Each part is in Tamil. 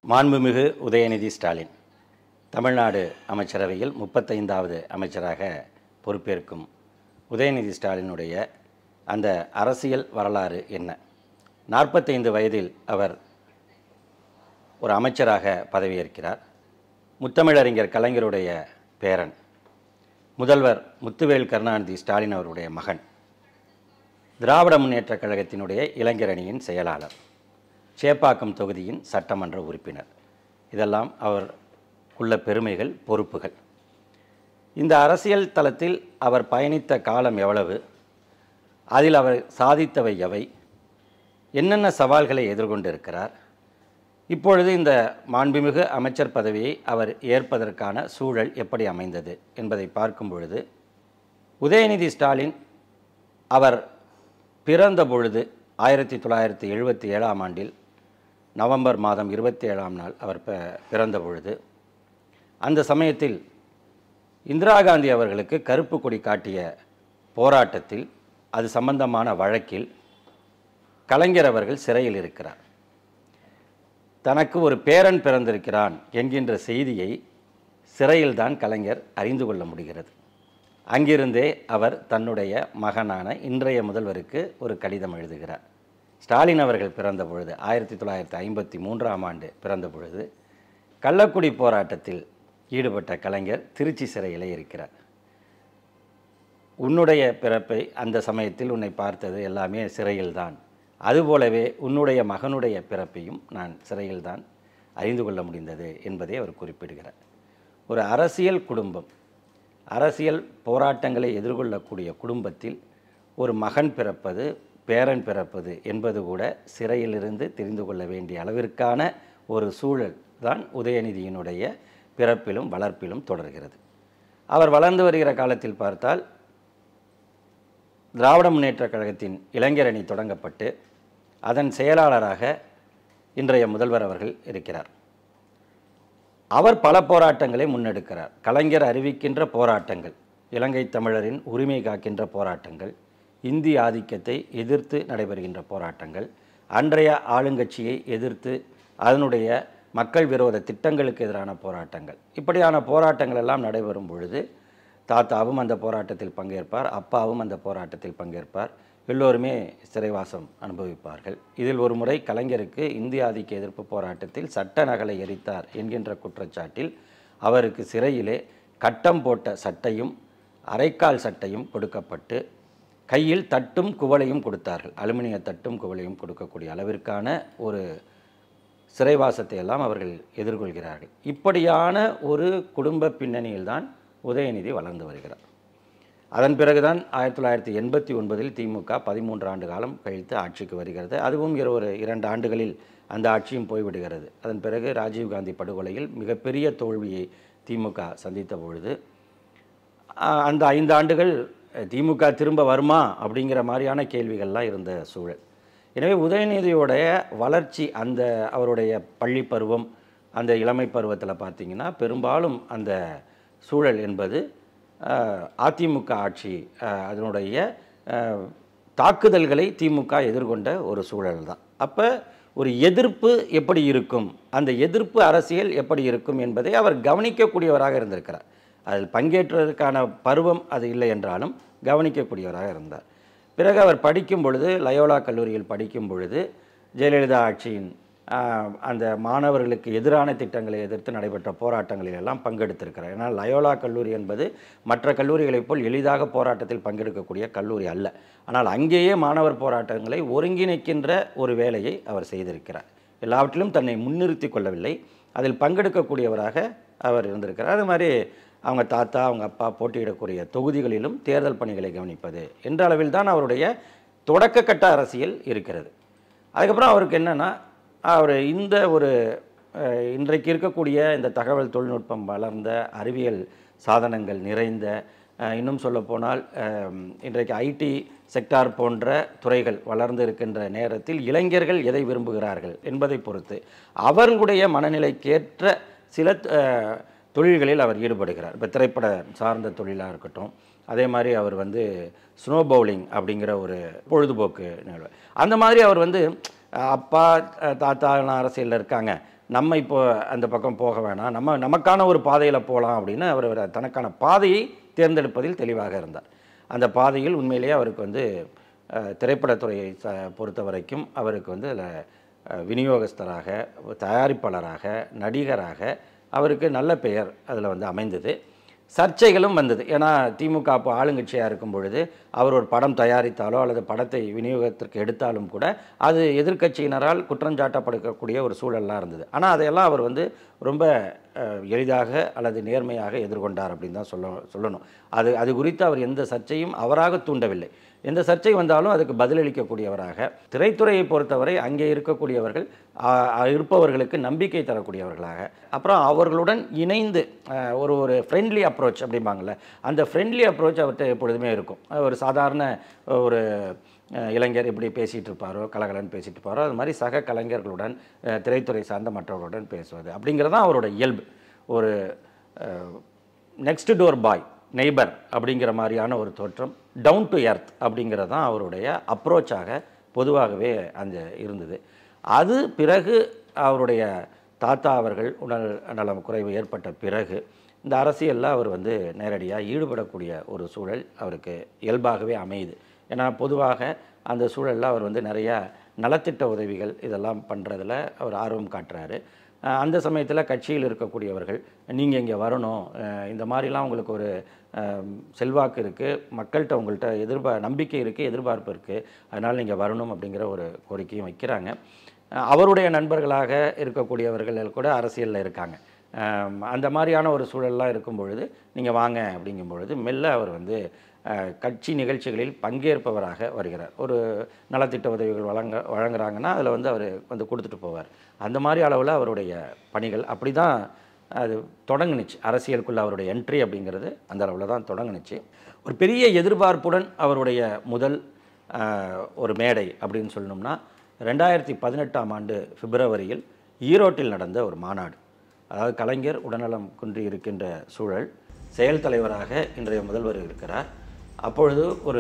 மாண்புமிகு உதயநிதி ஸ்டாலின் தமிழ்நாடு அமைச்சரவையில் முப்பத்தைந்தாவது அமைச்சராக பொறுப்பேற்கும் உதயநிதி ஸ்டாலினுடைய அந்த அரசியல் வரலாறு என்ன நாற்பத்தைந்து வயதில் அவர் ஒரு அமைச்சராக பதவியேற்கிறார் முத்தமிழறிஞர் கலைஞருடைய பேரன் முதல்வர் முத்துவேல் கருணாநிதி ஸ்டாலின் அவருடைய மகன் திராவிட முன்னேற்றக் கழகத்தினுடைய இளைஞரணியின் செயலாளர் சேப்பாக்கம் தொகுதியின் சட்டமன்ற உறுப்பினர் இதெல்லாம் அவர் உள்ள பெருமைகள் பொறுப்புகள் இந்த அரசியல் தளத்தில் அவர் பயணித்த காலம் எவ்வளவு அதில் அவர் சாதித்தவை எவை என்னென்ன சவால்களை எதிர்கொண்டிருக்கிறார் இப்பொழுது இந்த மாண்புமிகு அமைச்சர் பதவியை அவர் ஏற்பதற்கான சூழல் எப்படி அமைந்தது என்பதை பார்க்கும் பொழுது உதயநிதி ஸ்டாலின் அவர் பிறந்த பொழுது ஆயிரத்தி தொள்ளாயிரத்தி எழுபத்தி ஏழாம் ஆண்டில் நவம்பர் மாதம் இருபத்தி ஏழாம் நாள் அவர் ப பிறந்த பொழுது அந்த சமயத்தில் இந்திரா காந்தி அவர்களுக்கு கருப்பு கொடி காட்டிய போராட்டத்தில் அது சம்பந்தமான வழக்கில் கலைஞர் அவர்கள் சிறையில் இருக்கிறார் தனக்கு ஒரு பேரன் பிறந்திருக்கிறான் என்கின்ற செய்தியை சிறையில்தான் கலைஞர் அறிந்து கொள்ள முடிகிறது அங்கிருந்தே அவர் தன்னுடைய மகனான இன்றைய முதல்வருக்கு ஒரு கடிதம் எழுதுகிறார் ஸ்டாலின் அவர்கள் பிறந்த பொழுது ஆயிரத்தி தொள்ளாயிரத்தி ஐம்பத்தி மூன்றாம் ஆண்டு பிறந்த பொழுது கள்ளக்குடி போராட்டத்தில் ஈடுபட்ட கலைஞர் திருச்சி சிறையிலே இருக்கிறார் உன்னுடைய பிறப்பை அந்த சமயத்தில் உன்னை பார்த்தது எல்லாமே சிறையில்தான் அதுபோலவே உன்னுடைய மகனுடைய பிறப்பையும் நான் சிறையில்தான் அறிந்து கொள்ள முடிந்தது என்பதை அவர் குறிப்பிடுகிறார் ஒரு அரசியல் குடும்பம் அரசியல் போராட்டங்களை எதிர்கொள்ளக்கூடிய குடும்பத்தில் ஒரு மகன் பிறப்பது பேரன் பிறப்பது என்பது கூட சிறையிலிருந்து தெரிந்து கொள்ள வேண்டிய அளவிற்கான ஒரு சூழல் தான் உதயநிதியினுடைய பிறப்பிலும் வளர்ப்பிலும் தொடர்கிறது அவர் வளர்ந்து வருகிற காலத்தில் பார்த்தால் திராவிட முன்னேற்றக் கழகத்தின் இளைஞரணி தொடங்கப்பட்டு அதன் செயலாளராக இன்றைய முதல்வர் அவர்கள் இருக்கிறார் அவர் பல போராட்டங்களை முன்னெடுக்கிறார் கலைஞர் அறிவிக்கின்ற போராட்டங்கள் இலங்கை தமிழரின் உரிமை காக்கின்ற போராட்டங்கள் இந்தி ஆதிக்கத்தை எதிர்த்து நடைபெறுகின்ற போராட்டங்கள் அன்றைய ஆளுங்கட்சியை எதிர்த்து அதனுடைய மக்கள் விரோத திட்டங்களுக்கு எதிரான போராட்டங்கள் இப்படியான போராட்டங்கள் எல்லாம் நடைபெறும் பொழுது தாத்தாவும் அந்த போராட்டத்தில் பங்கேற்பார் அப்பாவும் அந்த போராட்டத்தில் பங்கேற்பார் எல்லோருமே சிறைவாசம் அனுபவிப்பார்கள் இதில் ஒரு முறை கலைஞருக்கு இந்திய ஆதிக்க எதிர்ப்பு போராட்டத்தில் சட்ட நகலை எரித்தார் என்கின்ற குற்றச்சாட்டில் அவருக்கு சிறையிலே கட்டம் போட்ட சட்டையும் அரைக்கால் சட்டையும் கொடுக்கப்பட்டு கையில் தட்டும் குவளையும் கொடுத்தார்கள் அலுமினிய தட்டும் குவளையும் கொடுக்கக்கூடிய அளவிற்கான ஒரு சிறைவாசத்தை எல்லாம் அவர்கள் எதிர்கொள்கிறார்கள் இப்படியான ஒரு குடும்ப பின்னணியில்தான் உதயநிதி வளர்ந்து வருகிறார் அதன் பிறகுதான் ஆயிரத்தி தொள்ளாயிரத்தி எண்பத்தி ஒன்பதில் திமுக பதிமூன்று ஆண்டு காலம் கழித்து ஆட்சிக்கு வருகிறது அதுவும் இரு- ஒரு இரண்டு ஆண்டுகளில் அந்த ஆட்சியும் போய்விடுகிறது அதன் பிறகு ராஜீவ்காந்தி படுகொலையில் மிகப்பெரிய தோல்வியை திமுக சந்தித்த பொழுது ஆஹ், அந்த ஐந்து ஆண்டுகள் அஹ், திமுக திரும்ப வருமா அப்படிங்கிற மாதிரியான கேள்விகள்லாம் இருந்த சூழல் எனவே உதயநிதியோடைய வளர்ச்சி அந்த அவருடைய பள்ளி பருவம் அந்த இளமை பருவத்தில் பார்த்தீங்கன்னா பெரும்பாலும் அந்த சூழல் என்பது ஆஹ், அதிமுக ஆட்சி ஆஹ், அதனுடைய ஆஹ், தாக்குதல்களை திமுக எதிர்கொண்ட ஒரு சூழல் தான் அப்போ ஒரு எதிர்ப்பு எப்படி இருக்கும் அந்த எதிர்ப்பு அரசியல் எப்படி இருக்கும் என்பதை அவர் கவனிக்கக்கூடியவராக இருந்திருக்கிறார் அதில் பங்கேற்றதற்கான பருவம் அது இல்லை என்றாலும் கவனிக்கக்கூடியவராக இருந்தார் பிறகு அவர் படிக்கும் பொழுது லயோலா கல்லூரியில் படிக்கும் பொழுது ஜெயலலிதா ஆட்சியின் ஆஹ், அந்த மாணவர்களுக்கு எதிரான திட்டங்களை எதிர்த்து நடைபெற்ற போராட்டங்களில் எல்லாம் பங்கெடுத்திருக்கிறார் ஏன்னா லயோலா கல்லூரி என்பது மற்ற கல்லூரிகளைப் போல் எளிதாக போராட்டத்தில் பங்கெடுக்கக்கூடிய கல்லூரி அல்ல ஆனால் அங்கேயே மாணவர் போராட்டங்களை ஒருங்கிணைக்கின்ற ஒரு வேலையை அவர் செய்திருக்கிறார் எல்லாவற்றிலும் தன்னை முன்னிறுத்தி கொள்ளவில்லை அதில் பங்கெடுக்கக்கூடியவராக அவர் இருந்திருக்கிறார் அது மாதிரி அவங்க தாத்தா அவங்க அப்பா போட்டியிடக்கூடிய தொகுதிகளிலும் தேர்தல் பணிகளை கவனிப்பது என்ற அளவில் தான் அவருடைய தொடக்கக்கட்ட அரசியல் இருக்கிறது அதுக்கப்புறம் அவருக்கு என்னென்னா அவர் இந்த ஒரு அஹ், இன்றைக்கு இருக்கக்கூடிய இந்த தகவல் தொழில்நுட்பம் வளர்ந்த அறிவியல் சாதனங்கள் நிறைந்த அஹ், இன்னும் சொல்லப்போனால் அஹ், இன்றைக்கு ஐடி செக்டார் போன்ற துறைகள் வளர்ந்து இருக்கின்ற நேரத்தில் இளைஞர்கள் எதை விரும்புகிறார்கள் என்பதை பொறுத்து அவர்களுடைய மனநிலைக்கேற்ற சில அஹ், தொழில்களில் அவர் ஈடுபடுகிறார் இப்போ திரைப்பட சார்ந்த தொழிலாக இருக்கட்டும் அதே மாதிரி அவர் வந்து ஸ்னோ பவுலிங் அப்படிங்கிற ஒரு பொழுதுபோக்கு நிகழ்வு அந்த மாதிரி அவர் வந்து அஹ், அப்பா அஹ், தாத்தா எல்லாம் அரசியலில் இருக்காங்க நம்ம இப்போ அந்த பக்கம் போக வேணாம் நம்ம நமக்கான ஒரு பாதையில் போகலாம் அப்படின்னு அவர் ஒரு தனக்கான பாதையை தேர்ந்தெடுப்பதில் தெளிவாக இருந்தார் அந்த பாதையில் உண்மையிலேயே அவருக்கு வந்து அஹ், திரைப்படத்துறையை ச பொறுத்த வரைக்கும் அவருக்கு வந்து அதில் விநியோகஸ்தராக தயாரிப்பாளராக நடிகராக அவருக்கு நல்ல பெயர் அதில் வந்து அமைந்தது சர்ச்சைகளும் வந்தது ஏன்னா திமுக அப்போ ஆளுங்கட்சியாக இருக்கும் பொழுது அவர் ஒரு படம் தயாரித்தாலோ அல்லது படத்தை விநியோகத்திற்கு எடுத்தாலும் கூட அது எதிர்க்கட்சியினரால் குற்றஞ்சாட்டப்படக்கூடிய ஒரு சூழல்லாம் இருந்தது ஆனால் அதையெல்லாம் அவர் வந்து ரொம்ப அஹ், எளிதாக அல்லது நேர்மையாக எதிர்கொண்டார் அப்படின்னு தான் சொல்ல சொல்லணும் அது அது குறித்து அவர் எந்த சர்ச்சையும் அவராக தூண்டவில்லை எந்த சர்ச்சை வந்தாலும் அதுக்கு பதிலளிக்கக்கூடியவராக திரைத்துறையை பொறுத்தவரை அங்கே இருக்கக்கூடியவர்கள் ஆ, ஆ, இருப்பவர்களுக்கு நம்பிக்கை தரக்கூடியவர்களாக அப்புறம் அவர்களுடன் இணைந்து அஹ், ஒரு ஒரு ஃப்ரெண்ட்லி அப்ரோச் அப்படிம்பாங்கள்ல அந்த ஃப்ரெண்ட்லி அப்ரோச் அவர்கிட்ட எப்பொழுதுமே இருக்கும் அஹ், ஒரு சாதாரண ஒரு அஹ், இளைஞர் எப்படி பேசிகிட்டு இருப்பாரோ கலகலன்னு பேசிட்டு இருப்பாரோ அது மாதிரி சக கலைஞர்களுடன் அஹ், திரைத்துறை சார்ந்த மற்றவர்களுடன் பேசுவது அப்படிங்கிறது தான் அவரோட இயல்பு ஒரு நெக்ஸ்ட் டோர் பாய் நெய்பர் அப்படிங்கிற மாதிரியான ஒரு தோற்றம் டவுன் டு எர்த் அப்படிங்கிறது தான் அவருடைய அப்ரோச்சாக பொதுவாகவே அந்த இருந்தது அது பிறகு அவருடைய தாத்தா அவர்கள் உடல் நலம் குறைவு ஏற்பட்ட பிறகு இந்த அரசியலில் அவர் வந்து நேரடியாக ஈடுபடக்கூடிய ஒரு சூழல் அவருக்கு இயல்பாகவே அமையுது ஏன்னா பொதுவாக அந்த சூழலில் அவர் வந்து நிறையா நலத்திட்ட உதவிகள் இதெல்லாம் பண்ணுறதுல அவர் ஆர்வம் காட்டுறாரு அஹ் அந்த சமயத்தில் கட்சியில் இருக்கக்கூடியவர்கள் நீங்கள் இங்கே வரணும் அஹ் இந்த மாதிரிலாம் உங்களுக்கு ஒரு அஹ், செல்வாக்கு இருக்குது மக்கள்கிட்ட உங்கள்கிட்ட எதிர்பா நம்பிக்கை இருக்குது எதிர்பார்ப்பு இருக்குது அதனால் நீங்கள் வரணும் அப்படிங்கிற ஒரு கோரிக்கையும் வைக்கிறாங்க அஹ் அவருடைய நண்பர்களாக இருக்கக்கூடியவர்கள் கூட அரசியலில் இருக்காங்க அஹ் அந்த மாதிரியான ஒரு சூழல்லாம் இருக்கும் பொழுது நீங்கள் வாங்க அப்படிங்கும் பொழுது மெல்ல அவர் வந்து அஹ், கட்சி நிகழ்ச்சிகளில் பங்கேற்பவராக வருகிறார் ஒரு நலத்திட்ட உதவிகள் வழங்க வழங்குறாங்கன்னா அதில் வந்து அவர் வந்து கொடுத்துட்டு போவார் அந்த மாதிரி அளவில் அவருடைய பணிகள் அப்படி தான் அது தொடங்குனுச்சு அரசியலுக்குள்ள அவருடைய என்ட்ரி அப்படிங்கிறது அந்த அளவில் தான் தொடங்குனுச்சு ஒரு பெரிய எதிர்பார்ப்புடன் அவருடைய முதல் அஹ், ஒரு மேடை அப்படின்னு சொல்லணும்னா ரெண்டாயிரத்தி பதினெட்டாம் ஆண்டு பிப்ரவரியில் ஈரோட்டில் நடந்த ஒரு மாநாடு அதாவது கலைஞர் உடல்நலம் குன்றி இருக்கின்ற சூழல் செயல் தலைவராக இன்றைய முதல்வர் இருக்கிறார் அப்பொழுது ஒரு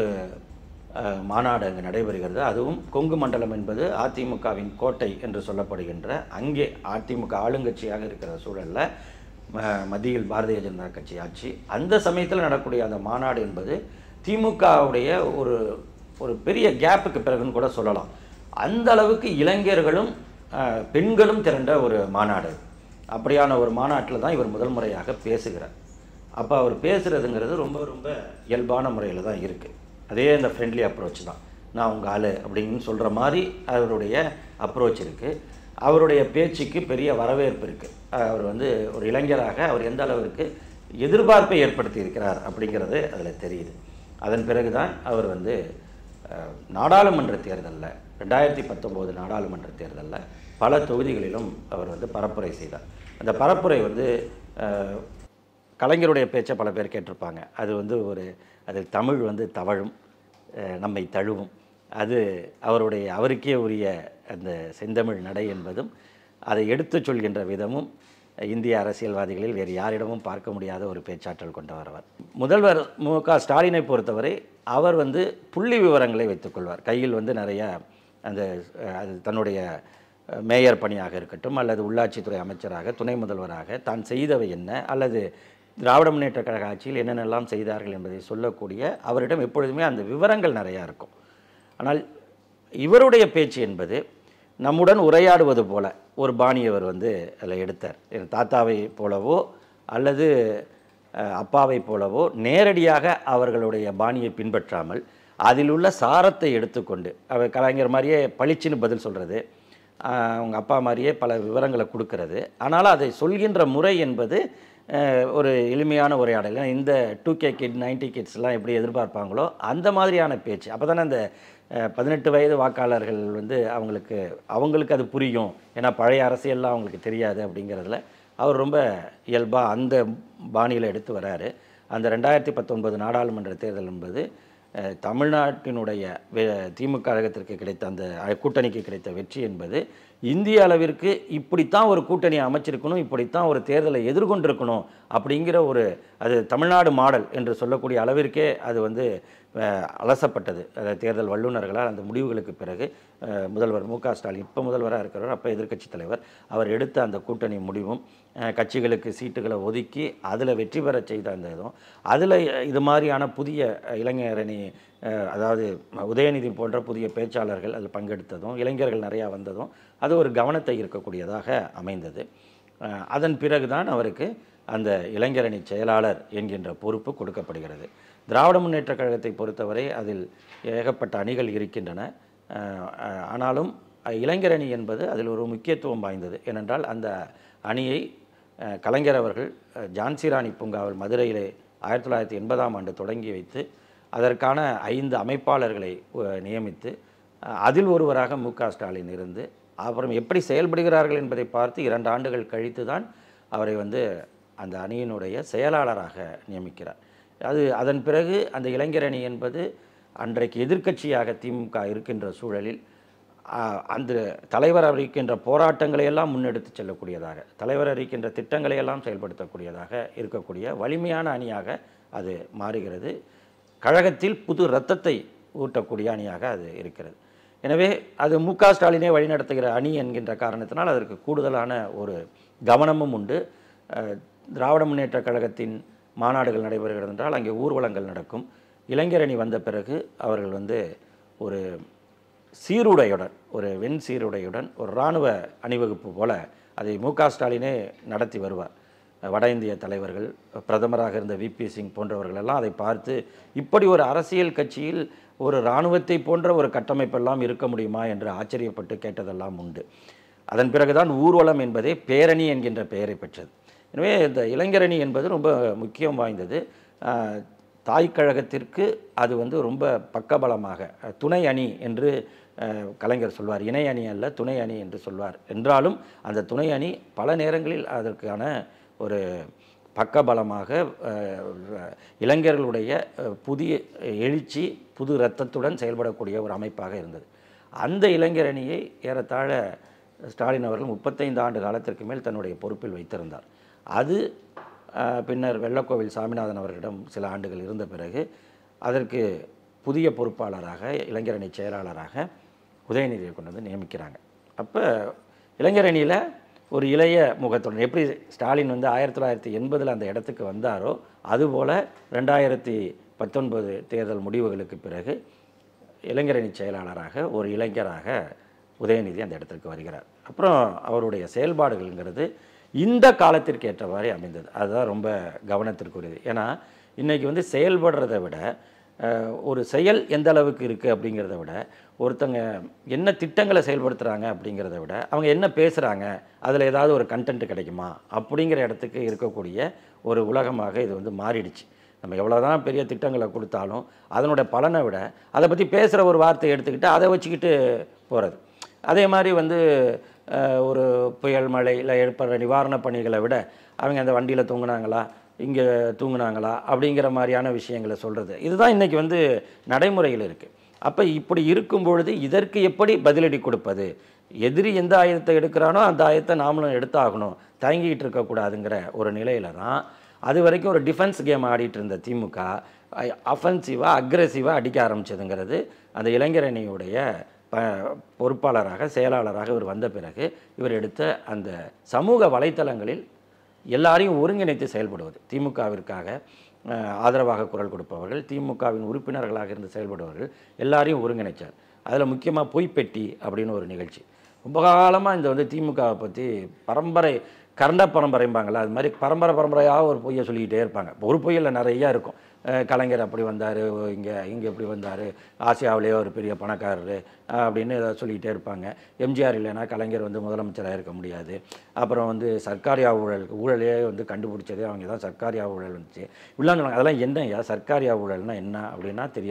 அஹ், மாநாடு அங்கு நடைபெறுகிறது அதுவும் கொங்கு மண்டலம் என்பது அதிமுகவின் கோட்டை என்று சொல்லப்படுகின்ற அங்கே அதிமுக ஆளுங்கட்சியாக இருக்கிற சூழலில் மத்தியில் பாரதிய ஜனதா கட்சி ஆட்சி அந்த சமயத்தில் நடக்கக்கூடிய அந்த மாநாடு என்பது திமுகவுடைய ஒரு ஒரு பெரிய கேப்புக்கு பிறகுன்னு கூட சொல்லலாம் அந்த அளவுக்கு இளைஞர்களும் அஹ், பெண்களும் திரண்ட ஒரு மாநாடு அப்படியான ஒரு மாநாட்டில் தான் இவர் முதல் முறையாக பேசுகிறார் அப்போ அவர் பேசுகிறதுங்கிறது ரொம்ப ரொம்ப இயல்பான முறையில் தான் இருக்குது அதே இந்த ஃப்ரெண்ட்லி அப்ரோச் தான் நான் உங்கள் ஆளு அப்படின்னு சொல்கிற மாதிரி அவருடைய அப்ரோச் இருக்குது அவருடைய பேச்சுக்கு பெரிய வரவேற்பு இருக்குது அவர் வந்து ஒரு இளைஞராக அவர் எந்த அளவிற்கு எதிர்பார்ப்பை ஏற்படுத்தி இருக்கிறார் அப்படிங்கிறது அதில் தெரியுது அதன் பிறகு தான் அவர் வந்து அஹ், நாடாளுமன்ற தேர்தலில் ரெண்டாயிரத்தி பத்தொம்போது நாடாளுமன்ற தேர்தலில் பல தொகுதிகளிலும் அவர் வந்து பரப்புரை செய்தார் அந்த பரப்புரை வந்து அஹ், கலைஞருடைய பேச்சை பல பேர் கேட்டிருப்பாங்க அது வந்து ஒரு அதில் தமிழ் வந்து தவழும் அஹ், நம்மை தழுவும் அது அவருடைய அவருக்கே உரிய அந்த செந்தமிழ் நடை என்பதும் அதை எடுத்துச் சொல்கின்ற விதமும் இந்திய அரசியல்வாதிகளில் வேறு யாரிடமும் பார்க்க முடியாத ஒரு பேச்சாற்றல் கொண்டவர் அவர் முதல்வர் மு க ஸ்டாலினை பொறுத்தவரை அவர் வந்து புள்ளி விவரங்களை வைத்துக்கொள்வார் கையில் வந்து நிறைய அந்த அஹ், அது தன்னுடைய அஹ், மேயர் பணியாக இருக்கட்டும் அல்லது உள்ளாட்சித்துறை அமைச்சராக துணை முதல்வராக தான் செய்தவை என்ன அல்லது திராவிட முன்னேற்ற கழக ஆட்சியில் என்னென்னலாம் செய்தார்கள் என்பதை சொல்லக்கூடிய அவரிடம் எப்பொழுதுமே அந்த விவரங்கள் நிறையா இருக்கும் ஆனால் இவருடைய பேச்சு என்பது நம்முடன் உரையாடுவது போல ஒரு பாணி அவர் வந்து அதில் எடுத்தார் என் தாத்தாவை போலவோ அல்லது அஹ், அப்பாவை போலவோ நேரடியாக அவர்களுடைய பாணியை பின்பற்றாமல் அதில் உள்ள சாரத்தை எடுத்துக்கொண்டு அவர் கலைஞர் மாதிரியே பளிச்சுன்னு பதில் சொல்கிறது அவங்க அப்பா மாதிரியே பல விவரங்களை கொடுக்கறது ஆனாலும் அதை சொல்கின்ற முறை என்பது அஹ், ஒரு எளிமையான உரையாடல் ஏன்னா இந்த டூ கே கிட் நைன்டி கிட்ஸ்லாம் எப்படி எதிர்பார்ப்பாங்களோ அந்த மாதிரியான பேச்சு அப்போ தானே அந்த அஹ், பதினெட்டு வயது வாக்காளர்கள் வந்து அவங்களுக்கு அவங்களுக்கு அது புரியும் ஏன்னா பழைய அரசியல்லாம் அவங்களுக்கு தெரியாது அப்படிங்கிறதுல அவர் ரொம்ப இயல்பாக அந்த பாணியில் எடுத்து வராரு அந்த ரெண்டாயிரத்தி பத்தொன்பது நாடாளுமன்ற தேர்தல் என்பது அஹ், தமிழ்நாட்டினுடைய வே- திமுக கழகத்திற்கு கிடைத்த அந்த அஹ், கூட்டணிக்கு கிடைத்த வெற்றி என்பது இந்திய அளவிற்கு இப்படித்தான் ஒரு கூட்டணி அமைச்சிருக்கணும் இப்படித்தான் ஒரு தேர்தலை எதிர்கொண்டிருக்கணும் அப்படிங்கிற ஒரு அது தமிழ்நாடு மாடல் என்று சொல்லக்கூடிய அளவிற்கே அது வந்து அஹ், அலசப்பட்டது அது தேர்தல் வல்லுநர்களால் அந்த முடிவுகளுக்கு பிறகு அஹ், முதல்வர் மு க ஸ்டாலின் இப்போ முதல்வராக இருக்கிறவர் அப்போ எதிர்க்கட்சித் தலைவர் அவர் எடுத்த அந்த கூட்டணி முடிவும் அஹ், கட்சிகளுக்கு சீட்டுகளை ஒதுக்கி அதில் வெற்றி பெறச் செய்த அந்த இதுவும் அதில் இது மாதிரியான புதிய அஹ், இளைஞரணி அஹ், அதாவது உதயநிதி போன்ற புதிய பேச்சாளர்கள் அதில் பங்கெடுத்ததும் இளைஞர்கள் நிறையா வந்ததும் அது ஒரு கவனத்தை ஈர்க்கக்கூடியதாக அமைந்தது அஹ், அதன் பிறகுதான் அவருக்கு அந்த இளைஞரணி செயலாளர் என்கின்ற பொறுப்பு கொடுக்கப்படுகிறது திராவிட முன்னேற்றக் கழகத்தை பொறுத்தவரை அதில் ஏகப்பட்ட அணிகள் இருக்கின்றன அஹ், அஹ், ஆனாலும் அஹ், இளைஞரணி என்பது அதில் ஒரு முக்கியத்துவம் வாய்ந்தது ஏனென்றால் அந்த அணியை அஹ், கலைஞர் அவர்கள் அஹ், ஜான்சி ராணி பூங்காவில் மதுரையிலே ஆயிரத்தி தொள்ளாயிரத்தி எண்பதாம் ஆண்டு தொடங்கி வைத்து அதற்கான ஐந்து அமைப்பாளர்களை அஹ், நியமித்து அஹ், அதில் ஒருவராக மு க ஸ்டாலின் இருந்து அப்புறம் எப்படி செயல்படுகிறார்கள் என்பதை பார்த்து இரண்டு ஆண்டுகள் கழித்து தான் அவரை வந்து அந்த அணியினுடைய செயலாளராக நியமிக்கிறார் அது அதன் பிறகு அந்த இளைஞரணி என்பது அன்றைக்கு எதிர்க்கட்சியாக திமுக இருக்கின்ற சூழலில் ஆ, அந்த தலைவர் அறிவிக்கின்ற போராட்டங்களை எல்லாம் முன்னெடுத்து செல்லக்கூடியதாக தலைவர் அறிவிக்கின்ற திட்டங்களை எல்லாம் செயல்படுத்தக்கூடியதாக இருக்கக்கூடிய வலிமையான அணியாக அது மாறுகிறது கழகத்தில் புது இரத்தத்தை ஊட்டக்கூடிய அணியாக அது இருக்கிறது எனவே அது மு க ஸ்டாலினை வழிநடத்துகிற அணி என்கின்ற காரணத்தினால் அதற்கு கூடுதலான ஒரு கவனமும் உண்டு அஹ், திராவிட முன்னேற்றக் கழகத்தின் மாநாடுகள் நடைபெறுகிறது என்றால் அங்கே ஊர்வலங்கள் நடக்கும் இளைஞரணி வந்த பிறகு அவர்கள் வந்து ஒரு சீருடையுடன் ஒரு வெண் சீருடையுடன் ஒரு இராணுவ அணிவகுப்பு போல அதை மு க ஸ்டாலினே நடத்தி வருவார் வட இந்திய தலைவர்கள் பிரதமராக இருந்த விபி சிங் போன்றவர்கள் எல்லாம் அதை பார்த்து இப்படி ஒரு அரசியல் கட்சியில் ஒரு இராணுவத்தை போன்ற ஒரு கட்டமைப்பெல்லாம் இருக்க முடியுமா என்று ஆச்சரியப்பட்டு கேட்டதெல்லாம் உண்டு அதன் பிறகுதான் ஊர்வலம் என்பதே பேரணி என்கின்ற பெயரை பெற்றது எனவே இந்த இளைஞரணி என்பது ரொம்ப முக்கியம் வாய்ந்தது ஆஹ், தாய் கழகத்திற்கு அது வந்து ரொம்ப பக்கபலமாக அஹ், துணை அணி என்று அஹ், கலைஞர் சொல்வார் இணை அணி அல்ல துணை அணி என்று சொல்வார் என்றாலும் அந்த துணை அணி பல நேரங்களில் அதற்கான ஒரு பக்கபலமாக அஹ், இளைஞர்களுடைய அஹ், புதிய எழுச்சி புது இரத்தத்துடன் செயல்படக்கூடிய ஒரு அமைப்பாக இருந்தது அந்த இளைஞர் அணியை ஏறத்தாழ ஸ்டாலின் அவர்கள் முப்பத்தைந்து ஆண்டு காலத்திற்கு மேல் தன்னுடைய பொறுப்பில் வைத்திருந்தார் அது அஹ், பின்னர் வெள்ளக்கோவில் சாமிநாதன் அவர்களிடம் சில ஆண்டுகள் இருந்த பிறகு அதற்கு புதிய பொறுப்பாளராக இளைஞரணி செயலாளராக உதயநிதியை கொண்டு வந்து நியமிக்கிறாங்க அப்போ இளைஞரணியில் ஒரு இளைய முகத்துடன் எப்படி ஸ்டாலின் வந்து ஆயிரத்தி தொள்ளாயிரத்தி எண்பதில் அந்த இடத்துக்கு வந்தாரோ அதுபோல் ரெண்டாயிரத்தி பத்தொன்பது தேர்தல் முடிவுகளுக்கு பிறகு இளைஞரணி செயலாளராக ஒரு இளைஞராக உதயநிதி அந்த இடத்திற்கு வருகிறார் அப்புறம் அவருடைய செயல்பாடுகள்ங்கிறது இந்த காலத்திற்கு ஏற்றவாறு அமைந்தது அதுதான் ரொம்ப கவனத்திற்குரியது ஏன்னா இன்றைக்கி வந்து செயல்படுறதை விட அஹ், ஒரு செயல் எந்த அளவுக்கு இருக்குது அப்படிங்கிறத விட ஒருத்தங்க என்ன திட்டங்களை செயல்படுத்துகிறாங்க அப்படிங்கிறத விட அவங்க என்ன பேசுகிறாங்க அதில் ஏதாவது ஒரு கண்டென்ட் கிடைக்குமா அப்படிங்கிற இடத்துக்கு இருக்கக்கூடிய ஒரு உலகமாக இது வந்து மாறிடுச்சு நம்ம எவ்வளோதான் பெரிய திட்டங்களை கொடுத்தாலும் அதனோட பலனை விட அதை பற்றி பேசுகிற ஒரு வார்த்தையை எடுத்துக்கிட்டு அதை வச்சுக்கிட்டு போகிறது அதே மாதிரி வந்து அஹ், ஒரு புயல் மழை இல்லை ஏற்படுற நிவாரணப் பணிகளை விட அவங்க அந்த வண்டியில் தூங்குனாங்களா இங்கே தூங்குனாங்களா அப்படிங்கிற மாதிரியான விஷயங்களை சொல்கிறது இதுதான் இன்றைக்கி வந்து நடைமுறையில் இருக்குது அப்போ இப்படி இருக்கும் பொழுது இதற்கு எப்படி பதிலடி கொடுப்பது எதிரி எந்த ஆயுதத்தை எடுக்கிறானோ அந்த ஆயுதத்தை நாமளும் எடுத்தாகணும் தயங்கிக்கிட்டு இருக்கக்கூடாதுங்கிற ஒரு நிலையில தான் அது வரைக்கும் ஒரு டிஃபென்ஸ் கேம் ஆடிட்டு இருந்த திமுக அஃபென்சிவாக அக்ரெசிவாக அடிக்க ஆரம்பிச்சதுங்கிறது அந்த இளைஞரணியுடைய ப பொறுப்பாளராக செயலாளராக இவர் வந்த பிறகு இவர் எடுத்த அந்த சமூக வலைத்தளங்களில் எல்லாரையும் ஒருங்கிணைத்து செயல்படுவது திமுகவிற்காக அஹ், ஆதரவாக குரல் கொடுப்பவர்கள் திமுகவின் உறுப்பினர்களாக இருந்து செயல்படுபவர்கள் எல்லாரையும் ஒருங்கிணைச்சார் அதில் முக்கியமாக பொய்ப்பெட்டி அப்படின்னு ஒரு நிகழ்ச்சி ரொம்ப காலமாக இந்த வந்து திமுகவை பற்றி பரம்பரை கரண்ட பரம்பரைம்பாங்களா அது மாதிரி பரம்பரை பரம்பரையாக ஒரு பொய்யை சொல்லிக்கிட்டே இருப்பாங்க ஒரு பொய்யில் நிறையா இருக்கும் அஹ் கலைஞர் அப்படி வந்தார் இங்கே இங்கே இப்படி வந்தார் ஆசியாவிலேயே ஒரு பெரிய பணக்காரர் அப்படின்னு ஏதாவது சொல்லிக்கிட்டே இருப்பாங்க எம்ஜிஆர் இல்லைன்னா கலைஞர் வந்து முதலமைச்சராக இருக்க முடியாது அப்புறம் வந்து சர்க்காரியா ஊழல் ஊழலே வந்து கண்டுபிடிச்சதே அவங்க தான் சர்க்காரியா ஊழல் வந்துச்சு இப்படிலாம் சொல்லுவாங்க அதெல்லாம் என்னய்யா சர்க்காரியா ஊழல்னா என்ன அப்படின்னா தெரியாது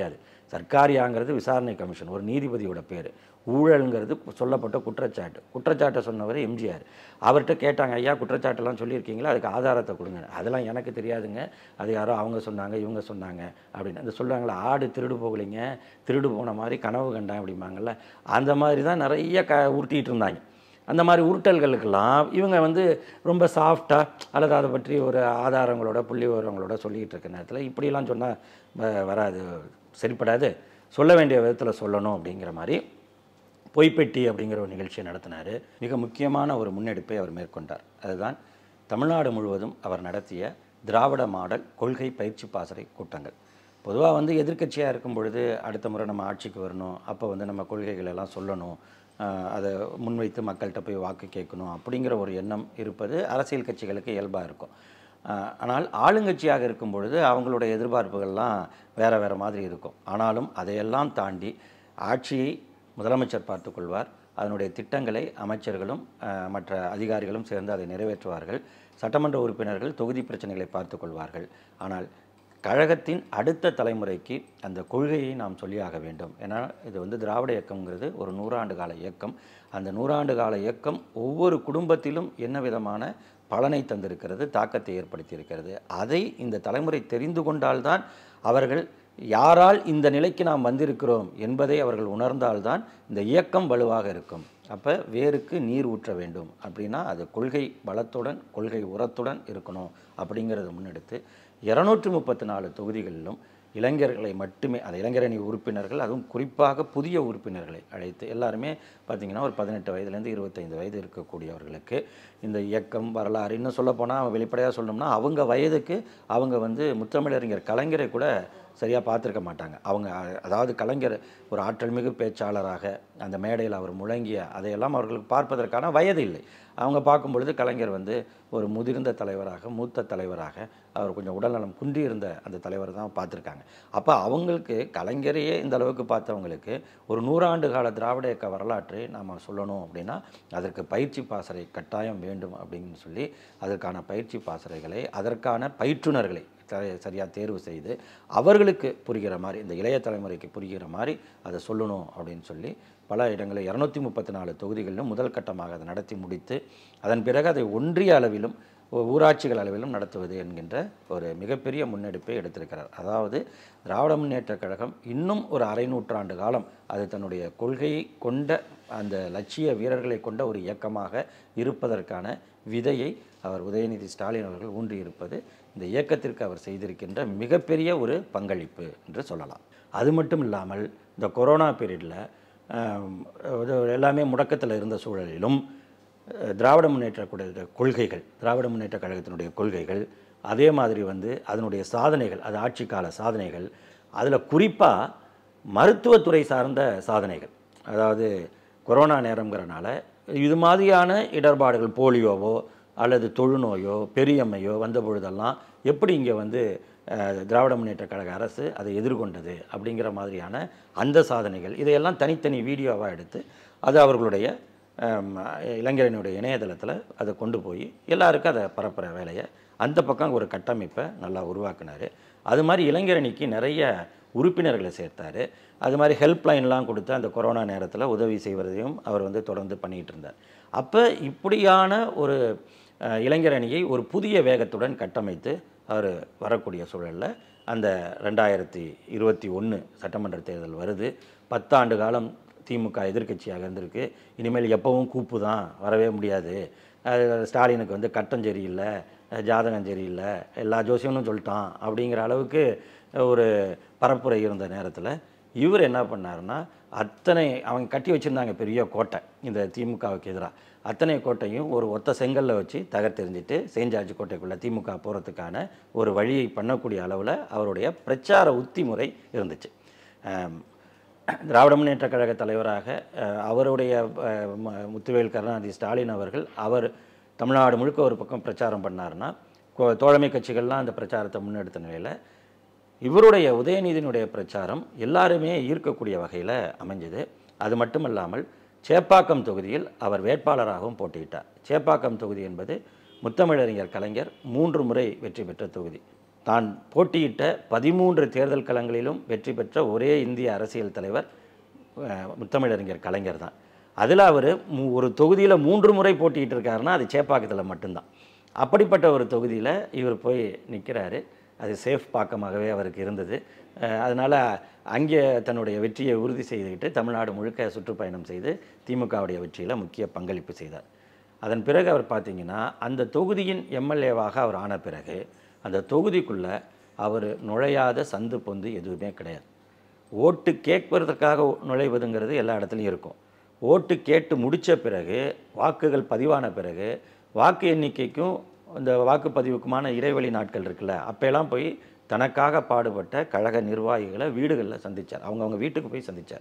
சர்க்காரியாங்கிறது விசாரணை கமிஷன் ஒரு நீதிபதியோட பேர் ஊழல்ங்கிறது சொல்லப்பட்ட குற்றச்சாட்டு குற்றச்சாட்டை சொன்னவர் எம்ஜிஆர் அவர்கிட்ட கேட்டாங்க ஐயா குற்றச்சாட்டெல்லாம் சொல்லியிருக்கீங்களா அதுக்கு ஆதாரத்தை கொடுங்க அதெல்லாம் எனக்கு தெரியாதுங்க அது யாரோ அவங்க சொன்னாங்க இவங்க சொன்னாங்க அப்படின்னு அந்த சொல்கிறாங்களா ஆடு திருடு போகலைங்க திருடு போன மாதிரி கனவு கண்டேன் அப்படிம்பாங்கல்ல அந்த மாதிரி தான் நிறைய க உருட்டிகிட்டு இருந்தாங்க அந்த மாதிரி உருட்டல்களுக்கெல்லாம் இவங்க வந்து ரொம்ப சாஃப்டாக அல்லது அதை பற்றி ஒரு ஆதாரங்களோட புள்ளி விவரங்களோட சொல்லிக்கிட்டு இருக்க நேரத்தில் இப்படிலாம் சொன்னால் வராது சரிப்படாது சொல்ல வேண்டிய விதத்தில் சொல்லணும் அப்படிங்கிற மாதிரி பொய்ப்பெட்டி அப்படிங்கிற ஒரு நிகழ்ச்சியை நடத்தினார் மிக முக்கியமான ஒரு முன்னெடுப்பை அவர் மேற்கொண்டார் அதுதான் தமிழ்நாடு முழுவதும் அவர் நடத்திய திராவிட மாடல் கொள்கை பயிற்சி பாசறை கூட்டங்கள் பொதுவாக வந்து எதிர்க்கட்சியாக இருக்கும் பொழுது அடுத்த முறை நம்ம ஆட்சிக்கு வரணும் அப்போ வந்து நம்ம கொள்கைகள் எல்லாம் சொல்லணும் ஆஹ் அதை முன்வைத்து மக்கள்கிட்ட போய் வாக்கு கேட்கணும் அப்படிங்கிற ஒரு எண்ணம் இருப்பது அரசியல் கட்சிகளுக்கு இயல்பாக இருக்கும் ஆஹ் ஆனால் ஆளுங்கட்சியாக இருக்கும் பொழுது அவங்களுடைய எதிர்பார்ப்புகள்லாம் வேறு வேறு மாதிரி இருக்கும் ஆனாலும் அதையெல்லாம் தாண்டி ஆட்சியை முதலமைச்சர் பார்த்துக்கொள்வார் அதனுடைய திட்டங்களை அமைச்சர்களும் ஆஹ் மற்ற அதிகாரிகளும் சேர்ந்து அதை நிறைவேற்றுவார்கள் சட்டமன்ற உறுப்பினர்கள் தொகுதி பிரச்சனைகளை பார்த்துக்கொள்வார்கள் ஆனால் கழகத்தின் அடுத்த தலைமுறைக்கு அந்த கொள்கையை நாம் சொல்லியாக வேண்டும் ஏன்னா இது வந்து திராவிட இயக்கம்ங்கிறது ஒரு நூறாண்டு கால இயக்கம் அந்த நூறாண்டு கால இயக்கம் ஒவ்வொரு குடும்பத்திலும் என்ன விதமான பலனை தந்திருக்கிறது தாக்கத்தை ஏற்படுத்தியிருக்கிறது அதை இந்த தலைமுறை தெரிந்து கொண்டால்தான் அவர்கள் யாரால் இந்த நிலைக்கு நாம் வந்திருக்கிறோம் என்பதை அவர்கள் உணர்ந்தால்தான் இந்த இயக்கம் வலுவாக இருக்கும் அப்போ வேருக்கு நீர் ஊற்ற வேண்டும் அப்படின்னா அது கொள்கை பலத்துடன் கொள்கை உரத்துடன் இருக்கணும் அப்படிங்கிறத முன்னெடுத்து இரநூற்றி முப்பத்தி நாலு தொகுதிகளிலும் இளைஞர்களை மட்டுமே அந்த இளைஞரணி உறுப்பினர்கள் அதுவும் குறிப்பாக புதிய உறுப்பினர்களை அழைத்து எல்லாருமே பார்த்திங்கன்னா ஒரு பதினெட்டு வயதுலேருந்து இருபத்தைந்து வயது இருக்கக்கூடியவர்களுக்கு இந்த இயக்கம் வரலாறு இன்னும் சொல்லப்போனால் வெளிப்படையாக சொல்லணும்னா அவங்க வயதுக்கு அவங்க வந்து முத்தமிழறிஞர் கலைஞரை கூட சரியாக பார்த்துருக்க மாட்டாங்க அவங்க அ- அதாவது கலைஞர் ஒரு ஆற்றல்மிகு பேச்சாளராக அந்த மேடையில் அவர் முழங்கிய அதையெல்லாம் அவர்களுக்கு பார்ப்பதற்கான வயது இல்லை அவங்க பார்க்கும் பொழுது கலைஞர் வந்து ஒரு முதிர்ந்த தலைவராக மூத்த தலைவராக அவர் கொஞ்சம் உடல்நலம் குன்றியிருந்த அந்த தலைவர் தான் பார்த்துருக்காங்க அப்போ அவங்களுக்கு கலைஞரையே இந்த அளவுக்கு பார்த்தவங்களுக்கு ஒரு நூறாண்டு கால திராவிட இயக்க வரலாற்றை நாம் சொல்லணும் அப்படின்னா அதற்கு பயிற்சி பாசறை கட்டாயம் வேண்டும் அப்படின்னு சொல்லி அதற்கான பயிற்சி பாசறைகளை அதற்கான பயிற்றுனர்களை சரியாக தேர்வு செய்து அவர்களுக்கு புரிகிற மாதிரி இந்த இளைய தலைமுறைக்கு புரிகிற மாதிரி அதை சொல்லணும் அப்படின்னு சொல்லி பல இடங்களில் இரநூத்தி முப்பத்தி நாலு தொகுதிகளிலும் முதல் கட்டமாக அதை நடத்தி முடித்து அதன் பிறகு அதை ஒன்றிய அளவிலும் ஊ- ஊராட்சிகள் அளவிலும் நடத்துவது என்கின்ற ஒரு மிகப்பெரிய முன்னெடுப்பை எடுத்திருக்கிறார் அதாவது திராவிட முன்னேற்றக் கழகம் இன்னும் ஒரு அரை நூற்றாண்டு காலம் அது தன்னுடைய கொள்கையை கொண்ட அந்த லட்சிய வீரர்களை கொண்ட ஒரு இயக்கமாக இருப்பதற்கான விதையை அவர் உதயநிதி ஸ்டாலின் அவர்கள் ஊன்றியிருப்பது இந்த இயக்கத்திற்கு அவர் செய்திருக்கின்ற மிகப்பெரிய ஒரு பங்களிப்பு என்று சொல்லலாம் அது மட்டும் இல்லாமல் இந்த கொரோனா பீரியடில் எல்லாமே முடக்கத்தில் இருந்த சூழலிலும் அஹ், திராவிட முன்னேற்ற குட- கொள்கைகள் திராவிட முன்னேற்ற கழகத்தினுடைய கொள்கைகள் அதே மாதிரி வந்து அதனுடைய சாதனைகள் அது ஆட்சி கால சாதனைகள் அதில் குறிப்பாக மருத்துவத்துறை சார்ந்த சாதனைகள் அதாவது கொரோனா நேரங்கிறனால இது மாதிரியான இடர்பாடுகள் போலியோவோ அல்லது தொழுநோயோ பெரியம்மையோ வந்த பொழுதெல்லாம் எப்படி இங்கே வந்து அஹ், திராவிட முன்னேற்ற கழக அரசு அதை எதிர்கொண்டது அப்படிங்கிற மாதிரியான அந்த சாதனைகள் இதையெல்லாம் தனித்தனி வீடியோவாக எடுத்து அது அவர்களுடைய அம், இளைஞரனுடைய இணையதளத்தில் அதை கொண்டு போய் எல்லாருக்கும் அதை பரப்புகிற வேலையை அந்த பக்கம் ஒரு கட்டமைப்பை நல்லா உருவாக்குனார் அது மாதிரி இளைஞரணிக்கு நிறைய உறுப்பினர்களை சேர்த்தார் அது மாதிரி ஹெல்ப்லைன்லாம் கொடுத்து அந்த கொரோனா நேரத்தில் உதவி செய்வதையும் அவர் வந்து தொடர்ந்து பண்ணிகிட்டு இருந்தார் அப்போ இப்படியான ஒரு அஹ், இளைஞரணியை ஒரு புதிய வேகத்துடன் கட்டமைத்து அவர் வரக்கூடிய சூழலில் அந்த ரெண்டாயிரத்தி இருபத்தி ஒன்று சட்டமன்ற தேர்தல் வருது பத்தாண்டு காலம் திமுக எதிர்க்கட்சியாக இருந்திருக்கு இனிமேல் எப்பவும் கூப்பு தான் வரவே முடியாது அது ஸ்டாலினுக்கு வந்து கட்டம் சரியில்லை ஜாதகம் சரியில்லை எல்லா ஜோசியம்னு சொல்லிட்டான் அப்படிங்கிற அளவுக்கு ஒரு பரப்புரை இருந்த நேரத்தில் இவர் என்ன பண்ணாருன்னா அத்தனை அவங்க கட்டி வச்சுருந்தாங்க பெரிய கோட்டை இந்த திமுகவுக்கு எதிராக அத்தனை கோட்டையும் ஒரு ஒத்த செங்கல்ல வச்சு தகர்த்தெறிஞ்சிட்டு செயின்ட் கோட்டைக்குள்ளே திமுக போகிறதுக்கான ஒரு வழியை பண்ணக்கூடிய அளவில் அவருடைய பிரச்சார உத்தி முறை இருந்துச்சு ஆம், திராவிட முன்னேற்ற கழக தலைவராக அஹ், அவருடைய அஹ், ம- முத்துவேல் கருணாநிதி ஸ்டாலின் அவர்கள் அவர் தமிழ்நாடு முழுக்க ஒரு பக்கம் பிரச்சாரம் பண்ணாருன்னா கோ- தோழமை கட்சிகள்லாம் அந்த பிரச்சாரத்தை முன்னெடுத்த நிலையில் இவருடைய உதயநிதியினுடைய பிரச்சாரம் எல்லாருமே ஈர்க்கக்கூடிய வகையில் அமைஞ்சது அது மட்டுமல்லாமல் சேப்பாக்கம் தொகுதியில் அவர் வேட்பாளராகவும் போட்டியிட்டார் சேப்பாக்கம் தொகுதி என்பது முத்தமிழறிஞர் கலைஞர் மூன்று முறை வெற்றி பெற்ற தொகுதி தான் போட்டியிட்ட பதிமூன்று தேர்தல் களங்களிலும் வெற்றி பெற்ற ஒரே இந்திய அரசியல் தலைவர் அஹ், முத்தமிழறிஞர் கலைஞர் தான் அதில் அவர் ஒரு தொகுதியில் மூன்று முறை போட்டியிட்டு இருக்காருன்னா அது சேப்பாக்கத்தில் மட்டும்தான் அப்படிப்பட்ட ஒரு தொகுதியில் இவர் போய் நிற்கிறாரு அது சேஃப் பாக்கமாகவே அவருக்கு இருந்தது அஹ், அதனால அங்கே தன்னுடைய வெற்றியை உறுதி செய்துக்கிட்டு தமிழ்நாடு முழுக்க சுற்றுப்பயணம் செய்து திமுகவுடைய வெற்றியில் முக்கிய பங்களிப்பு செய்தார் அதன் பிறகு அவர் பார்த்தீங்கன்னா அந்த தொகுதியின் எம்எல்ஏவாக அவர் ஆன பிறகு அந்த தொகுதிக்குள்ளே அவர் நுழையாத சந்து பொந்து எதுவுமே கிடையாது ஓட்டு கேட்பதற்காக நுழைவதுங்கிறது எல்லா இடத்துலையும் இருக்கும் ஓட்டு கேட்டு முடித்த பிறகு வாக்குகள் பதிவான பிறகு வாக்கு எண்ணிக்கைக்கும் இந்த வாக்குப்பதிவுக்குமான இடைவெளி நாட்கள் இருக்குல்ல அப்போல்லாம் போய் தனக்காக பாடுபட்ட கழக நிர்வாகிகளை வீடுகளில் சந்தித்தார் அவங்கவங்க வீட்டுக்கு போய் சந்தித்தார்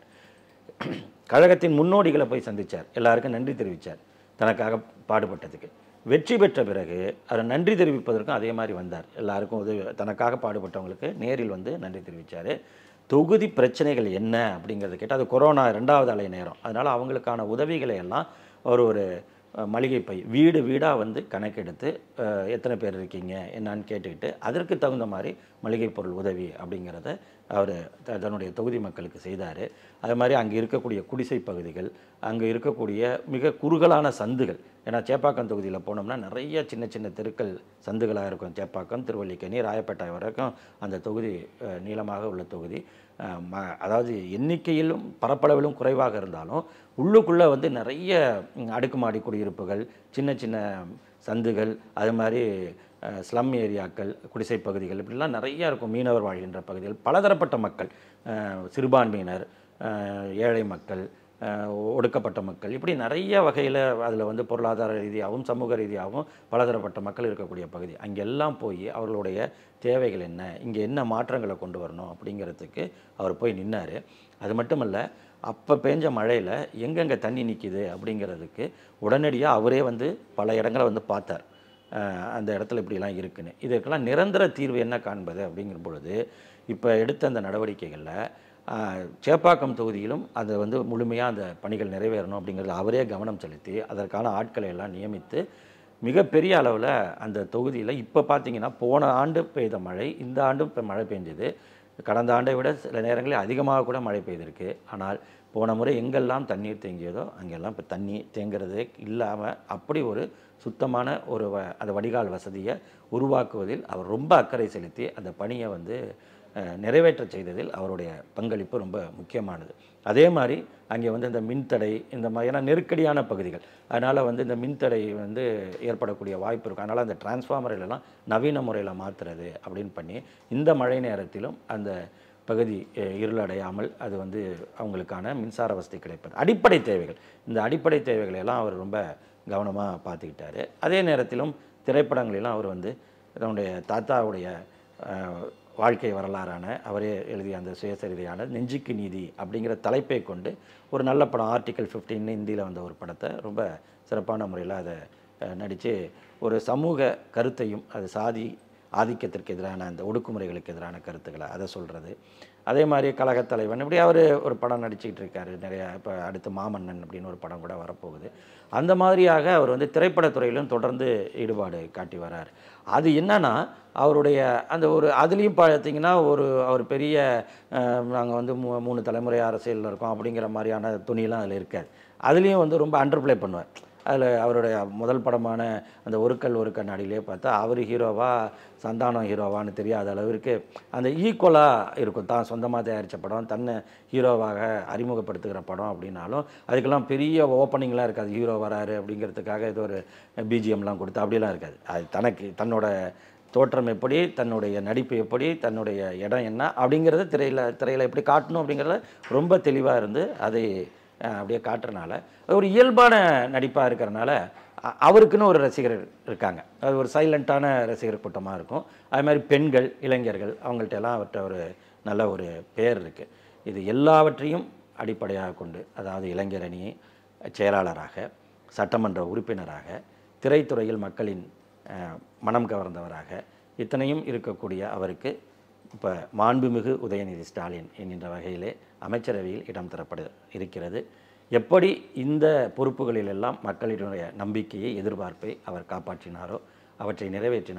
கழகத்தின் முன்னோடிகளை போய் சந்தித்தார் எல்லாருக்கும் நன்றி தெரிவித்தார் தனக்காக பாடுபட்டதுக்கு வெற்றி பெற்ற பிறகு அவர் நன்றி தெரிவிப்பதற்கும் அதே மாதிரி வந்தார் எல்லாருக்கும் உதவி தனக்காக பாடுபட்டவங்களுக்கு நேரில் வந்து நன்றி தெரிவித்தார் தொகுதி பிரச்சனைகள் என்ன அப்படிங்கிறத கேட்டு அது கொரோனா ரெண்டாவது அலை நேரம் அதனால் அவங்களுக்கான உதவிகளை எல்லாம் ஒரு ஒரு அஹ், மளிகை பை வீடு வீடாக வந்து கணக்கெடுத்து அஹ், எத்தனை பேர் இருக்கீங்க என்னன்னு கேட்டுக்கிட்டு அதற்கு தகுந்த மாதிரி மளிகை பொருள் உதவி அப்படிங்கிறத அவர் தன்னுடைய தொகுதி மக்களுக்கு செய்தார் அது மாதிரி அங்கே இருக்கக்கூடிய குடிசை பகுதிகள் அங்கே இருக்கக்கூடிய மிக குறுகலான சந்துகள் ஏன்னா சேப்பாக்கம் தொகுதியில் போனோம்னா நிறைய சின்ன சின்ன தெருக்கள் சந்துகளாக இருக்கும் சேப்பாக்கம் திருவல்லிக்கேணி ராயப்பேட்டை வரைக்கும் அந்த தொகுதி அஹ், நீளமாக உள்ள தொகுதி அஹ், ம அதாவது எண்ணிக்கையிலும் பரப்பளவிலும் குறைவாக இருந்தாலும் உள்ளுக்குள்ளே வந்து நிறைய ம், அடுக்குமாடி குடியிருப்புகள் சின்ன சின்ன சந்துகள் அது மாதிரி ஸ்லம் ஏரியாக்கள் குடிசை பகுதிகள் இப்படிலாம் நிறைய இருக்கும் மீனவர் வாழ்கின்ற பகுதிகள் பலதரப்பட்ட மக்கள் அஹ், சிறுபான்மையினர் அஹ், ஏழை மக்கள் அஹ், ஒடுக்கப்பட்ட மக்கள் இப்படி நிறைய வகையில் அதில் வந்து பொருளாதார ரீதியாகவும் சமூக ரீதியாகவும் பலதரப்பட்ட மக்கள் இருக்கக்கூடிய பகுதி அங்கெல்லாம் போய் அவர்களுடைய தேவைகள் என்ன இங்கே என்ன மாற்றங்களை கொண்டு வரணும் அப்படிங்கிறதுக்கு அவர் போய் நின்னார் அது மட்டுமல்ல அப்போ பெஞ்ச மழையில் எங்கெங்கே தண்ணி நிற்கிது அப்படிங்கிறதுக்கு உடனடியாக அவரே வந்து பல இடங்களை வந்து பார்த்தார் அஹ் அந்த இடத்துல இப்படிலாம் இருக்குன்னு இதற்கெல்லாம் நிரந்தர தீர்வு என்ன காண்பது அப்படிங்கிற பொழுது இப்போ எடுத்த அந்த நடவடிக்கைகளில் ஆஹ், சேப்பாக்கம் தொகுதியிலும் அது வந்து முழுமையாக அந்த பணிகள் நிறைவேறணும் அப்படிங்கிறதுல அவரே கவனம் செலுத்தி அதற்கான ஆட்களை எல்லாம் நியமித்து மிகப்பெரிய அளவில் அந்த தொகுதியில் இப்போ பார்த்தீங்கன்னா போன ஆண்டு பெய்த மழை இந்த ஆண்டும் இப்போ மழை பெஞ்சது கடந்த ஆண்டை விட சில நேரங்களில் அதிகமாக கூட மழை பெய்திருக்கு ஆனால் போன முறை எங்கெல்லாம் தண்ணீர் தேங்கியதோ அங்கெல்லாம் இப்போ தண்ணி தேங்குறதே இல்லாமல் அப்படி ஒரு சுத்தமான ஒரு வ அந்த வடிகால் வசதியை உருவாக்குவதில் அவர் ரொம்ப அக்கறை செலுத்தி அந்த பணியை வந்து அஹ், நிறைவேற்ற செய்ததில் அவருடைய பங்களிப்பு ரொம்ப முக்கியமானது அதே மாதிரி அங்கே வந்து இந்த மின்தடை இந்த மாதிரியான நெருக்கடியான பகுதிகள் அதனால் வந்து இந்த மின்தடை வந்து ஏற்படக்கூடிய வாய்ப்பு இருக்கும் அதனால் அந்த டிரான்ஸ்ஃபார்மர்களெல்லாம் நவீன முறையில் மாற்றுறது அப்படின்னு பண்ணி இந்த மழை நேரத்திலும் அந்த பகுதி அஹ், இருளடையாமல் அது வந்து அவங்களுக்கான மின்சார வசதி கிடைப்பது அடிப்படை தேவைகள் இந்த அடிப்படை தேவைகளை எல்லாம் அவர் ரொம்ப கவனமாக பார்த்துக்கிட்டாரு அதே நேரத்திலும் திரைப்படங்களிலும் அவர் வந்து தன்னுடைய தாத்தாவுடைய அஹ், வாழ்க்கை வரலாறான அவரே எழுதிய அந்த சுயசரிதையான நெஞ்சுக்கு நீதி அப்படிங்கிற தலைப்பை கொண்டு ஒரு நல்ல படம் ஆர்டிக்கல் 15 இந்தியில் வந்த ஒரு படத்தை ரொம்ப சிறப்பான முறையில் அதை நடித்து ஒரு சமூக கருத்தையும் அது சாதி ஆதிக்கத்திற்கு எதிரான அந்த ஒடுக்குமுறைகளுக்கு எதிரான கருத்துக்களை அதை சொல்கிறது அதே மாதிரி கழகத் தலைவன் இப்படி அவர் ஒரு படம் நடிச்சுக்கிட்டு இருக்காரு நிறையா இப்போ அடுத்து மாமன்னன் அப்படின்னு ஒரு படம் கூட வரப்போகுது அந்த மாதிரியாக அவர் வந்து திரைப்படத்துறையிலும் தொடர்ந்து ஈடுபாடு காட்டி வரார் அது என்னன்னா அவருடைய அந்த ஒரு அதுலேயும் பார்த்தீங்கன்னா ஒரு அவர் பெரிய நாங்கள் வந்து மூ மூணு தலைமுறை அரசியலில் இருக்கோம் அப்படிங்கிற மாதிரியான துணியெல்லாம் அதில் இருக்காது அதுலேயும் வந்து ரொம்ப அண்டர்ப்ளே பண்ணுவார் அதில் அவருடைய முதல் படமான அந்த ஒருக்கல் ஒரு கண்ணாடியிலே பார்த்தா அவர் ஹீரோவா சந்தானம் ஹீரோவான்னு தெரியாத அளவிற்கு அந்த ஈக்குவலாக இருக்கும் தான் சொந்தமாக தயாரித்த படம் தன்னை ஹீரோவாக அறிமுகப்படுத்துகிற படம் அப்படின்னாலும் அதுக்கெல்லாம் பெரிய ஓப்பனிங்லாம் இருக்காது ஹீரோ வராரு அப்படிங்கிறதுக்காக ஏதோ ஒரு பிஜிஎம்லாம் கொடுத்து அப்படிலாம் இருக்காது அது தனக்கு தன்னோட தோற்றம் எப்படி தன்னுடைய நடிப்பு எப்படி தன்னுடைய இடம் என்ன அப்படிங்கிறத திரையில் திரையில் எப்படி காட்டணும் அப்படிங்கிறத ரொம்ப தெளிவாக இருந்து அதை அஹ், அப்படியே காட்டுறனால அது ஒரு இயல்பான நடிப்பாக இருக்கிறனால அ- அவருக்குன்னு ஒரு ரசிகர் இருக்காங்க அது ஒரு சைலண்ட்டான ரசிகர் கூட்டமாக இருக்கும் அது மாதிரி பெண்கள் இளைஞர்கள் அவங்கள்ட்ட எல்லாம் அவர்கிட்ட ஒரு நல்ல ஒரு பேர் இருக்குது இது எல்லாவற்றையும் அடிப்படையாக கொண்டு அதாவது இளைஞர் அணி செயலாளராக சட்டமன்ற உறுப்பினராக திரைத்துறையில் மக்களின் அஹ், மனம் கவர்ந்தவராக இத்தனையும் இருக்கக்கூடிய அவருக்கு இப்போ மாண்புமிகு உதயநிதி ஸ்டாலின் என்கின்ற வகையிலே அமைச்சரவையில் இடம் தரப்பட இருக்கிறது எப்படி இந்த பொறுப்புகளிலெல்லாம் மக்களினுடைய நம்பிக்கையை எதிர்பார்ப்பை அவர் காப்பாற்றினாரோ அவற்றை நிறைவேற்றினாரோ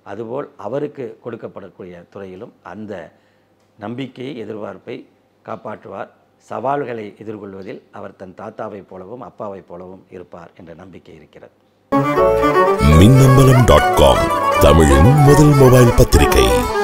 அதுபோல் அவருக்கு கொடுக்கப்படக்கூடிய துறையிலும் அந்த நம்பிக்கையை எதிர்பார்ப்பை காப்பாற்றுவார் சவால்களை எதிர்கொள்வதில் அவர் தன் தாத்தாவைப் போலவும் அப்பாவைப் போலவும் இருப்பார் என்ற நம்பிக்கை இருக்கிறது மின்னம்பலம் டாட் காம் தமிழின் முதல் மொபைல் பத்திரிகை